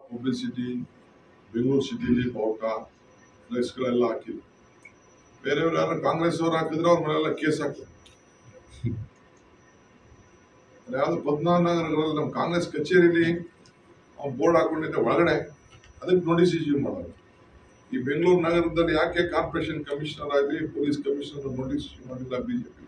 Publicity Bengaluru ಸಿಟಿಲಿ ಬಾವುಟ ಫ್ಲೆಕ್ಸ್ಗಳೆಲ್ಲ ಹಾಕಿದ್ರು ಬೇರೆಯವ್ರು ಯಾರು ಕಾಂಗ್ರೆಸ್ ಅವ್ರು ಹಾಕಿದ್ರೆ ಅವ್ರ ಮೇಲೆಲ್ಲ ಕೇಸ್ ಹಾಕ್ತಾರೆ ಯಾವುದು ಪದ್ಮನಾಭನಗರಗಳಲ್ಲಿ ನಮ್ಮ ಕಾಂಗ್ರೆಸ್ ಕಚೇರಿಲಿ ಅವ್ನು ಬೋರ್ಡ್ ಹಾಕೊಂಡಿದ್ದೆ ಒಳಗಡೆ ಅದಕ್ಕೆ ನೋಟಿಸ್ ಇಶ್ಯೂ ಮಾಡೋದು ಈ ಬೆಂಗಳೂರು ನಗರದಲ್ಲಿ ಯಾಕೆ ಕಾರ್ಪೊರೇಷನ್ ಕಮಿಷನರ್ ಆಗಲಿ ಪೊಲೀಸ್ ಕಮಿಷನರ್ ನೋಟಿಸ್ ಇಶ್ಯೂ ಮಾಡಿಲ್ಲ ಬಿಜೆಪಿ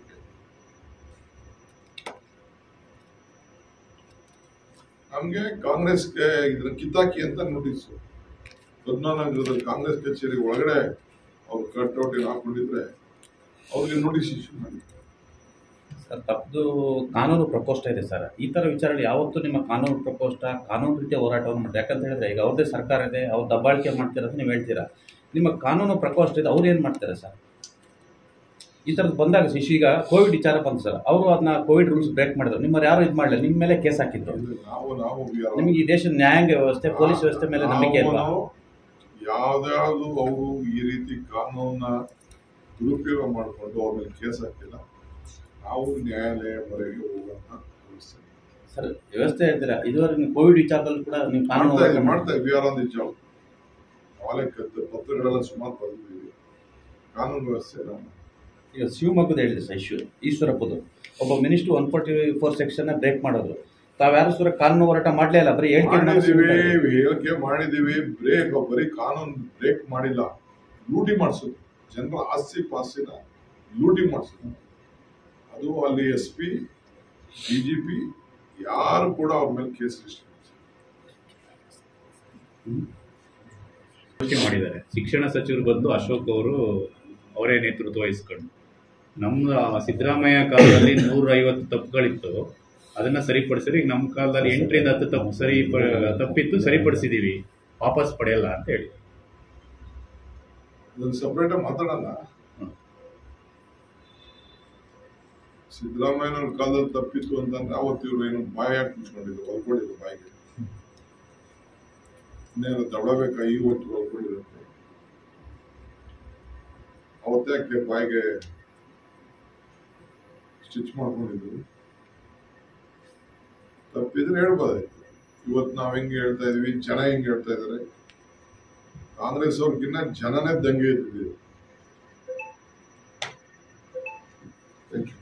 ನಮ್ಗೆ ಕಾಂಗ್ರೆಸ್ಗೆ ಇದ್ರ ಕಿತ್ತಾಕಿ ಅಂತ ನೋಟಿಸ್ ಪದ್ಮನಾಭನಗರದಲ್ಲಿ ಕಾಂಗ್ರೆಸ್ ಕಚೇರಿ ಒಳಗಡೆ ಅವ್ರು ಕಟ್ಔಟ್ ಏನು ಹಾಕೊಂಡಿದ್ರೆ ಅವ್ರಿಗೆ ನೋಟಿಸ್ ಇಶ್ಯೂ ಮಾಡಿ ಸರ್ ತಪ್ಪದು ಕಾನೂನು ಪ್ರಕೋಷ್ಠ ಇದೆ ಸರ್ ಈ ಥರ ವಿಚಾರಗಳು ಯಾವತ್ತೂ ನಿಮ್ಮ ಕಾನೂನು ಪ್ರಕೋಷ್ಠ ಕಾನೂನು ರೀತಿಯ ಹೋರಾಟವನ್ನು ಮಾಡ್ತಾರೆ ಯಾಕಂತ ಹೇಳಿದ್ರೆ ಈಗ ಅವ್ರದ್ದೇ ಸರ್ಕಾರ ಇದೆ ಅವ್ರು ದಬ್ಬಾಳಿಕೆ ಮಾಡ್ತೀರ ಅಂತ ನೀವು ಹೇಳ್ತೀರಾ ನಿಮ್ಮ ಕಾನೂನು ಪ್ರಕೋಷ್ಠ ಇದೆ ಅವ್ರು ಏನು ಮಾಡ್ತಾರೆ ಸರ್ ಈ ಥರದ್ದು ಬಂದಾಗ ಶಿಶು ಈಗ ಕೋವಿಡ್ ವಿಚಾರ ಬಂತು ಸರ್ ಅವರು ಅದನ್ನ ಕೋವಿಡ್ ರೂಲ್ಸ್ ಬ್ರೇಕ್ ಮಾಡಿದ್ರು ನಿಮ್ಮವ್ರು ಯಾರು ಇದು ಮಾಡಲಿಲ್ಲ ನಿಮ್ಮ ಮೇಲೆ ಕೇಸ್ ಹಾಕಿದ್ರು ಇದು ನಾವು ನಾವು we are- ನಿಮಗೆ ಈ ದೇಶದ ನ್ಯಾಯಾಂಗ ವ್ಯವಸ್ಥೆ ಪೊಲೀಸ್ ವ್ಯವಸ್ಥೆ ಮೇಲೆ ನಂಬಿಕೆ ಇಲ್ವಾ ನಾವು ಯಾವ್ದ್ಯಾವ್ದು ಅವರು ಈ ರೀತಿ ಕಾನೂನ ದುರುಪಯೋಗ ಮಾಡಿಕೊಂಡು ಅವ್ರ ಮೇಲೆ ಕೇಸ್ ಹಾಕಿಲ್ಲ ನಾವು ನ್ಯಾಯಾಲಯ ಮೊರೆಗೆ ಹೋಗುವಂತ ವ್ಯವಸ್ಥೆ ಸರ್ ವ್ಯವಸ್ಥೆ ಹೇಳ್ತೀರಾ ಇದುವರೆಗೆ ನೀವು ಕೋವಿಡ್ ವಿಚಾರದಲ್ಲಿ ಕೂಡ ನೀವು ಕಾನೂನು ಮಾಡ್ತಾ ಇದ್ದೀವಿ ಹೋರಾಟ ಮಾಡ್ತಾ we are on the job ನಾಳೆ ಕತ್ತು ಪತ್ರಗಳೆಲ್ಲ ಸುಮಾರು ಬರೆದಿದ್ದೀವಿ ಕಾನೂನು ವ್ಯವಸ್ಥೆ ನಾವು ಈಗ ಶಿವಮೊಗ್ಗದ ಹೇಳಿದೆ ಸರ್ ಇಶ್ಯೂ ಈಶ್ವರಪ್ಪದು ಒಬ್ಬ minister one forty four section break ಮಾಡೋದು ತಾವ್ಯಾರು ಸುರ ಕಾನೂನು ಹೋರಾಟ ಮಾಡಲೇ ಇಲ್ಲ ಬರೀ ಹೇಳಿಕೆ ಮಾಡಿದೀವಿ ಹೇಳಿಕೆ ಮಾಡಿದೀವಿ ಬ್ರೇಕ್ ಬರೀ ಕಾನೂನು ಬ್ರೇಕ್ ಮಾಡಿಲ್ಲ ಲೂಟಿ ಮಾಡಿಸೋದು ಜನರ ಆಸ್ತಿ ಪಾಸ್ತಿನ ಲೂಟಿ ಮಾಡಿಸೋದು ಅದು ಅಲ್ಲಿ ಎಸ್ ಪಿ ಡಿಜಿಪಿ ಯಾರು ಕೂಡ ಅವ್ರ ಮೇಲೆ ಕೇಸ್ ರಿಜಿಸ್ಟರ್ ಘೋಷಣೆ ಮಾಡಿದ್ದಾರೆ ಶಿಕ್ಷಣ ಸಚಿವರು ಬಂದು ಅಶೋಕ್ ಅವರು ಅವರೇ ನೇತೃತ್ವ ವಹಿಸ್ಕೊಂಡು ನಮ್ಮ ಸಿದ್ದರಾಮಯ್ಯ ಕಾಲದಲ್ಲಿ ನೂರ ಐವತ್ತು ತಪ್ಪುಗಳಿತ್ತು ಅದನ್ನ ಸರಿಪಡಿಸಿದ್ರೆ ಈಗ ನಮ್ಮ ಕಾಲದಲ್ಲಿ ಎಂಟರಿಂದ ಹತ್ತು ತಪ್ಪು ಸರಿ ತಪ್ಪಿತ್ತು ಸರಿಪಡಿಸಿದೀವಿ ವಾಪಸ್ ಪಡೆಯಲ್ಲ ಅಂತ ಹೇಳಿ ಇದನ್ನು ಸಪ್ರೇಟ್ ಮಾತಾಡೋಣ ಹ್ಮ್. ಸಿದ್ದರಾಮಯ್ಯನವ್ರ ಕಾಲದಲ್ಲಿ ತಪ್ಪಿತ್ತು ಅಂತಂದ್ರೆ ಅವತ್ತು ಇವ್ರು ಏನು ಬಾಯಿ ಹಾಕಿ ಮುಚ್ಕೊಂಡಿದ್ರು ಹೊಲ್ಕೊಂಡಿದ್ರು ಬಾಯಿಗೆ ಇನ್ನೇನು ತಗೊಳ್ಬೇಕಾ ಈ ಹೊತ್ತು ಹೊಲ್ಕೊಂಡಿರುತ್ತೆ ಅವತ್ತೇ ಯಾಕೆ ಬಾಯಿಗೆ ಸ್ಟಿಚ್ ಮಾಡ್ಕೊಂಡಿದ್ರು ತಪ್ಪಿದ್ರೆ ಹೇಳ್ಬೋದಾಯ್ತು ಇವತ್ತು ನಾವ್ ಹೆಂಗೆ ಹೇಳ್ತಾ ಇದೀವಿ ಜನ ಹೆಂಗೆ ಹೇಳ್ತಾ ಇದಾರೆ ಕಾಂಗ್ರೆಸ್ ಅವ್ರಿಗಿನ್ನ ಜನನೇ ದಂಗೆ ಇದ್ದಿದ್ದೀವಿ ಥ್ಯಾಂಕ್ ಯು